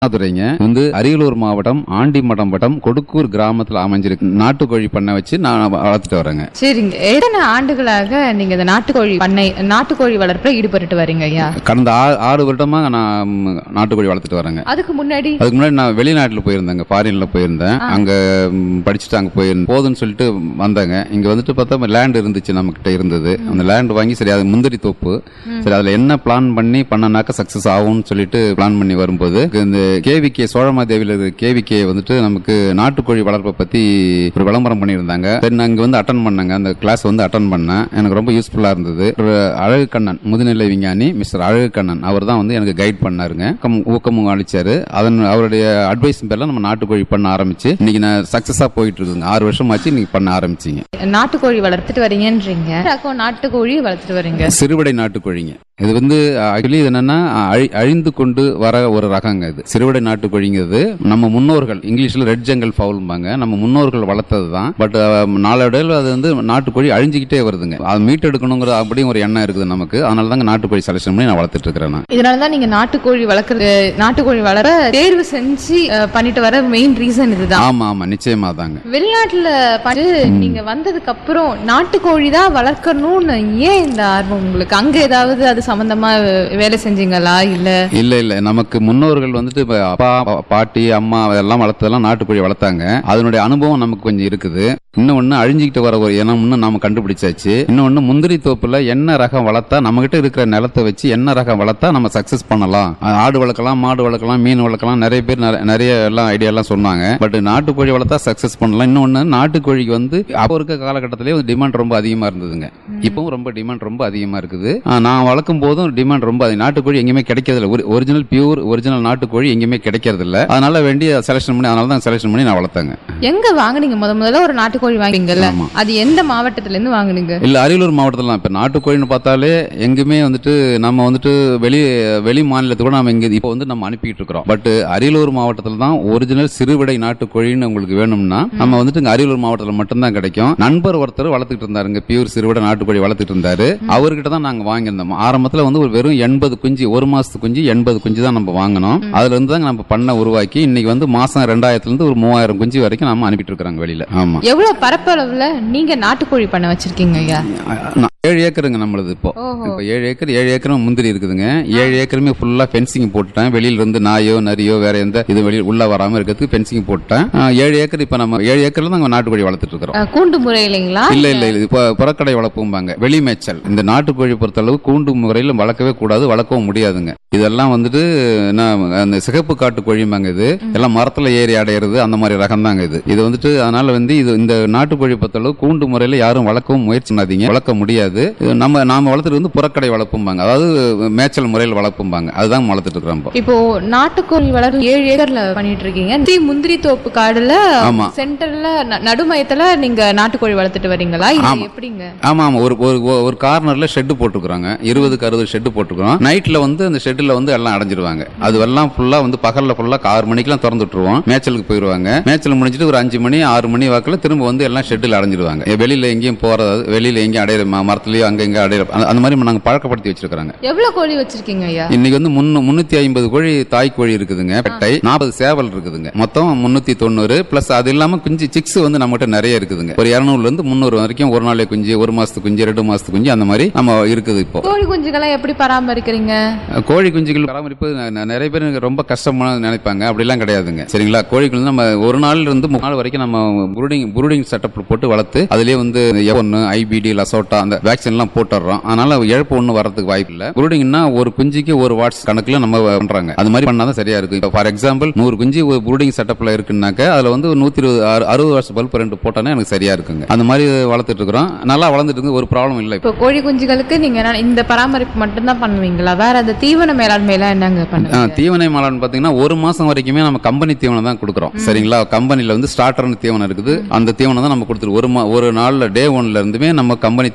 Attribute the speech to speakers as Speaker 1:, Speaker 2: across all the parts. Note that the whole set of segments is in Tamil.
Speaker 1: துறைங்க வந்து அரியலூர் மாவட்டம் ஆண்டிமடம் வட்டம் கொடுக்கூர் கிராமத்துல அமைஞ்சிருக்கு நாட்டுக்கோழி பண்ணை வச்சு நான் வளர்த்துட்டு வரேங்க
Speaker 2: சரிங்க எத்தனை ஆண்டுகளாக நீங்க இந்த நாட்டுக்கோழி பண்ணை நாட்டுக்கோழி வளர்ப்புல ஈடுபட்டு வரீங்க ஐயா
Speaker 1: கடந்த ஆறு ஆறு வருடமா நான் ம், நாட்டுக்கோழி வளர்த்துட்டு வரேங்க
Speaker 2: அதுக்கு முன்னாடி
Speaker 1: அதுக்கு முன்னாடி நான் வெளிநாட்டுல போயிருந்தேங்க ஃபாரின்ல போயிருந்தேன் அங்க ம், படிச்சுட்டு அங்க போயிருந்தேன் போதுன்னு சொல்லிட்டு வந்தாங்க இங்க வந்துட்டு பார்த்தா லேண்ட் இருந்துச்சு நம்ம கிட்ட இருந்தது அந்த லேண்ட் வாங்கி சரி அது முந்திரி தோப்பு சரி அதுல என்ன பிளான் பண்ணி பண்ணனாக்க சக்சஸ் ஆகும்னு சொல்லிட்டு பிளான் பண்ணி வரும்போது இந்த கேவிகே சோழமாதேவியில இருக்கிற கேவிகே வந்துட்டு நமக்கு நாட்டுக்கோழி வளர்ப்பை பத்தி ஒரு விளம்பரம் பண்ணியிருந்தாங்க சரி நான் இங்க வந்து அட்டன் பண்ணேங்க அந்த கிளாஸ் வந்து அட்டன் பண்ணேன் எனக்கு ரொம்ப யூஸ்ஃபுல்லா இருந்தது ஒரு அழகு கண்ணன் முதுநிலை விஞ்ஞானி மிஸ்டர் அழகு கண்ணன் அவர் தான் வந்து எனக்கு கைட் பண்ணாருங்க ஊக்கம் ஊக்கமும் அளிச்சாரு அதன் அவருடைய அட்வைஸ் பேர்ல நம்ம நாட்டுக்கோழி பண்ண ஆரம்பிச்சு இன்னைக்கு நான் சக்சஸா போயிட்டு இருக்குங்க ஆறு வருஷம் ஆச்சு இன்னைக்கு பண்ண ஆரம்பிச்சிங்க
Speaker 2: நாட்டுக்கோழி வளர்த்துட்டு வரீங்கன்றீங்க ரகம் நாட்டுக்கோழி வளர்த்துட்டு வரீங்க
Speaker 1: சிறுவிடை நாட்டுக்கோழிங்க இது வந்து ஆக்சுவலி இது என்னன்னா அழி- அழிந்து கொண்டு வர ஒரு ரகங்க இது சிறுவிடை நாட்டுக்கோழிங்கிறது நம்ம முன்னோர்கள் இங்கிலீஷ்ல ரெட் ஜங்கல் ஃபவுல்பாங்க நம்ம முன்னோர்கள் வளர்த்தது தான் பட் நாளடைவில் அது வந்து நாட்டுக்கோழி அழிஞ்சுக்கிட்டே வருதுங்க அது மீட்டெடுக்கணுங்கிற அப்படியும் ஒரு எண்ணம் இருக்குது நமக்கு அதனால தாங்க நாட்டுக்கோழி செலக்ஷன் பண்ணி நான் வளர்த்துட்டு இருக்கிறேன் நான்.
Speaker 2: இதனாலதான் நீங்க நாட்டுக்கோழி வளர்க்குறது நாட்டுக்கோழி வளர தேர்வு செஞ்சு அஹ், பண்ணிட்டு வர மெயின் ரீசன் இதுதான்
Speaker 1: ஆமா ஆமா நிச்சயமா தாங்க
Speaker 2: வெளிநாட்டுல பார்த்து நீங்க வந்ததுக்கு அப்புறம் நாட்டுக்கோழி தான் வளர்க்கணும்னு ஏன் இந்த ஆர்வம் உங்களுக்கு அங்க ஏதாவது அது சம்பந்தமா வேலை செஞ்சீங்களா இல்ல
Speaker 1: இல்ல இல்ல நமக்கு முன்னோர்கள் வந்துட்டு இப்ப அப்பா பாட்டி அம்மா எல்லாம் வளர்த்ததெல்லாம் நாட்டுக்கோழி வளர்த்தாங்க அதனுடைய அனுபவம் நமக்கு கொஞ்சம் இருக்குது இன்னொன்னு அழிஞ்சுக்கிட்டு வர ஒரு இனம்னு நாம கண்டுபிடிச்சாச்சு இன்னொன்னு முந்திரி தோப்புல என்ன ரகம் வளர்த்தா நம்ம கிட்ட இருக்கிற நிலத்தை வச்சு என்ன ரகம் வளர்த்தா நம்ம சக்சஸ் பண்ணலாம் அஹ் ஆடு வளர்க்கலாம் மாடு வளர்க்கலாம் மீன் வளர்க்கலாம் நிறைய பேர் நிறைய- நிறைய எல்லாம் ஐடியா எல்லாம் சொன்னாங்க பட் நாட்டுக்கோழி வளர்த்தா சக்சஸ் பண்ணலாம் இன்னொன்னு நாட்டுக்கோழிக்கு வந்து அப்போ இருக்க காலகட்டத்திலே டிமாண்ட் ரொம்ப அதிகமா இருந்ததுங்க இப்பவும் ரொம்ப டிமாண்ட் ரொம்ப அதிகமா இருக்குது ஆஹ் நான் வளர்க்கும் போதும் டிமாண்ட் ரொம்ப அதிகம் நாட்டுக்கோழி எங்கேயுமே கிடைக்கிறது இல்லை ஒரிஜினல் பியூர் ஒரிஜினல் நாட்டுக்கோழி எங்கேயுமே கிடைக்கிறது இல்ல அதனால வேண்டிய செலக்ஷன் பண்ணி அதனால தான் செலக்ஷன் பண்ணி நான் வளர்த்தேங்க
Speaker 2: எங்க வாங்குனீங்க முத முதல்ல ஒரு நாட்டுக்கோழி வாங்குவீங்கல்ல
Speaker 1: ஆமா.
Speaker 2: அது எந்த மாவட்டத்துல இருந்து வாங்குனீங்க
Speaker 1: இல்ல அரியலூர் மாவட்டத்தில் இப்ப நாட்டுக்கோழின்னு பார்த்தாலே எங்குமே வந்துட்டு நம்ம வந்துட்டு வெளி வெளி மாநிலத்துக்கு கூட நம்ம இங்க இப்போ வந்து நம்ம அனுப்பிட்டு இருக்கிறோம் பட் அரியலூர் மாவட்டத்தில் தான் ஒரிஜினல் சிறுவிடை நாட்டுக்கோழின்னு உங்களுக்கு வேணும்னா நம்ம வந்துட்டு இங்க அரியலூர் மாவட்டத்தில் மட்டும்தான் கிடைக்கும் நண்பர் ஒருத்தர் வளர்த்துட்டு இருந்தாருங்க பியூர் சிறுவிடை நாட்டுக்கோழி வளர்த்துட்டு இருந்தாரு அவர்கிட்ட தான் நாங்க வாங்கியிருந்தோம் ஆரம்பத்துல வந்து ஒரு வெறும் எண்பது குஞ்சு ஒரு மாசத்து குஞ்சு எண்பது குஞ்சு தான் நம்ம வாங்கினோம் அதுல இருந்து தான் நம்ம பண்ண உருவாக்கி இன்னைக்கு வந்து மாசம் ரெண்டாயிரத்துல இருந்து ஒரு மூவாயிரம் குஞ்சு வரைக்கும் நம்ம அனுப்பிட்டு இருக்கிறாங்க வெளியில ஆமா
Speaker 2: எவ்வளவு பரப்பளவுல நீங்க நாட்டுக்கோழி பண்ண வச்சிருக்கீங்க ஐயா
Speaker 1: நான் ஏழு ஏக்கருங்க நம்மளது இப்போ
Speaker 2: ஓஹோ.
Speaker 1: இப்போ ஏழு ஏக்கர் ஏழு ஏக்கரும் முந்திரி இருக்குதுங்க ஏழு ஏக்கருமே ஃபுல்லா ஃபென்சிங் போட்டுட்டேன் வெளியில இருந்து நாயோ நரியோ வேற எந்த இது வெளியில் உள்ள வராம இருக்கிறதுக்கு ஃபென்சிங் போட்டேன் ஆ, ஏழு ஏக்கர் இப்போ நம்ம ஏழு ஏக்கர்ல தான் நாட்டுக்கோழி வளர்த்துட்டு இருக்கிறோம்
Speaker 2: அஹ், கூண்டு முறை இல்லைங்களா
Speaker 1: இல்ல இல்ல இல்ல இப்போ புறக்கடை வளர்ப்பும்பாங்க வெளி மேய்ச்சல் இந்த நாட்டுக்கோழி பொறுத்தளவு கூண்டு முறையில் வளர்க்கவே கூடாது வளர்க்கவும் முடியாதுங்க இதெல்லாம் வந்துட்டு நான் அந்த சிகப்பு காட்டு கோழிம்பாங்க இது எல்லாம் மரத்துல ஏறி அடையிறது அந்த மாதிரி ரகம் தாங்க இது இது வந்துட்டு அதனால வந்து இது இந்த நாட்டுக்கோழி பொறுத்தளவு கூண்டு முறையில் யாரும் வளர்க்கவும் முயற்சி பண்ணாதீங்க வளர்க்க முடியாது இது நம்ம நாம வளர்த்துட்டு வந்து புறக்கடை வளர்ப்பும்பாங்க அதாவது மேய்ச்சல் முறையில் வளர்ப்பும்பாங்க அதுதான் வளர்த்துட்டு இருக்கிறோம் இப்போ.
Speaker 2: இப்போ நாட்டுக்கோழி வளர்ப்பு ஏழு ஏக்கர்ல பண்ணிட்டு இருக்கீங்க தி முந்திரி தோப்பு காடுல
Speaker 1: ஆமா.
Speaker 2: சென்டர்ல ந- நடுமயத்துல நீங்க நாட்டுக்கோழி வளர்த்துட்டு வரீங்களா இல்ல
Speaker 1: ஆமா.
Speaker 2: எப்படிங்க
Speaker 1: ஆமா ஆமா ஒரு ஒரு ஒரு கார்னர்ல ஷெட் போட்டுக்கிறாங்க இருபதுக்கு அறுபது ஷெட் போட்டுக்கிறோம் நைட்ல வந்து அந்த ஷெட்ல வந்து எல்லாம் அடைஞ்சிருவாங்க அது எல்லாம் ஃபுல்லா வந்து பகல்ல ஃபுல்லா ஆறு மணிக்கெல்லாம் திறந்து விட்டுருவோம் மேய்ச்சலுக்கு போயிருவாங்க மேய்ச்சல் முடிஞ்சிட்டு ஒரு அஞ்சு மணி ஆறு மணி வாக்குல திரும்ப வந்து எல்லாம் ஷெட்டில் அடைஞ்சிருவாங்க எ, வெளியில எங்கேயும் போறது வெளியில எங்கேயும் அடையிற ம- மரத்துலயோ அங்க எங்க அடையிற அந்த- அந்த மாதிரி நாங்க பழக்கப்படுத்தி வச்சிருக்காங்க
Speaker 2: எவ்வளவு கோழி வச்சிருக்கீங்க ஐயா
Speaker 1: இன்னைக்கு வந்து முன்னு முன்னூத்தி ஐம்பது கோழி தாய் கோழி இருக்குதுங்க பெட்டை நாற்பது சேவல் இருக்குதுங்க மொத்தம் முன்னூத்தி தொண்ணூறு பிளஸ் அது இல்லாம குஞ்சு சிக்ஸ் வந்து நம்மகிட்ட நிறைய இருக்குதுங்க ஒரு இருநூறுல இருந்து முந்நூறு வரைக்கும் ஒரு நாளே குஞ்சு ஒரு மாசத்து குஞ்சு ரெண்டு மாசத்து குஞ்சு அந்த மாதிரி நம்ம இருக்குது இப்போ
Speaker 2: கோழி குஞ்சுகளை எப்படி பராமரிக்கிறீங்க
Speaker 1: கோழி குஞ்சுகள் பராமரிப்பு ந- ந- நிறைய பேர் எனக்கு ரொம்ப கஷ்டமா நினைப்பாங்க அப்படிலாம் கிடையாதுங்க சரிங்களா கோழிகள் வந்து நம்ம ஒரு நாள்ல இருந்து மூணு நாள் வரைக்கும் நம்ம புரூடிங் புரூடிங் செட்டப் போட்டு வளர்த்து அதுலயே வந்து ஒன்னு ஐபிடி லசோட்டா அந்த வேக்சின் எல்லாம் போட்டுறோம் அதனால இழப்பு ஒன்றும் வரதுக்கு வாய்ப்பு இல்ல புரூடிங்னா ஒரு குஞ்சுக்கு ஒரு வாட்ஸ் கணக்குல நம்ம பண்றாங்க அது மாதிரி பண்ணாதான் சரியா இருக்கும் இப்போ ஃபார் எக்ஸாம்பிள் நூறு குஞ்சு ஒரு புரூடிங் செட்டப்ல இருக்குன்னாக்க அதுல வந்து ஒரு நூத்தி இருபது அறு- அறுபது வருஷம் பல்ப் ரெண்டு போட்டானே எனக்கு சரியா இருக்குங்க அந்த மாதிரி வளர்த்துட்டு இருக்கிறோம் நல்லா வளர்ந்துட்டு இருக்கு ஒரு ப்ராப்ளம் இல்லை
Speaker 2: இப்போ கோழி குஞ்சுகளுக்கு நீங்க என்ன- இந்த பராமரிப்பு மட்டும்தான் பண்ணுவீங்களா வேற அந்த தீவன மேலாண்மை எல்லாம் என்னங்க
Speaker 1: ஆ,
Speaker 2: பண்ணுவீங்க
Speaker 1: தீவனை மாலான்னு பாத்தீங்கன்னா ஒரு மாசம் வரைக்குமே நம்ம கம்பெனி தீவனம் தான் கொடுக்குறோம் சரிங்களா கம்பெனில வந்து ஸ்டார்டர்னு தீவனம் இருக்குது அந்த தீவனம் தான் நம்ம கொடுத்துரு ஒரு மா- ஒரு நாள்ல டே ஒன்ல இருந்துமே நம்ம கம்பெனி தீவனம் தான் கொடுத்துட்டு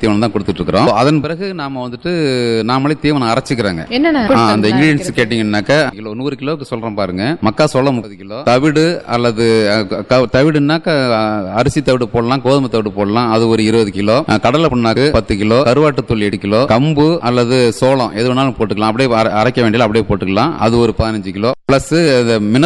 Speaker 1: கொடுத்துட்டு இருக்கிறோம் அதன் பிறகு நாம வந்துட்டு நாமளே தீவனம் அரைச்சிக்கிறாங்க
Speaker 2: என்னென்ன
Speaker 1: ஆ, அந்த இன்கிரீடியன்ஸ் கேட்டீங்கன்னாக்கா கிலோ நூறு கிலோவுக்கு சொல்றேன் பாருங்க மக்கா சோளம் முப்பது கிலோ தவிடு அல்லது அஹ், க- தவிடுனாக்கா அஹ், அரிசி தவிடு போடலாம் கோதுமை தவிடு போடலாம் அது ஒரு இருபது கிலோ அஹ், கடலை புண்ணாக்கு பத்து கிலோ கருவாட்டுத்தூள் எட்டு கிலோ கம்பு அல்லது சோளம் எது வேணாலும் போட்டுக்கலாம் அப்படியே அரை- அரைக்க வேண்டியது அப்படியே போட்டுக்கலாம் அது ஒரு பதினஞ்சு கிலோ பிளஸ்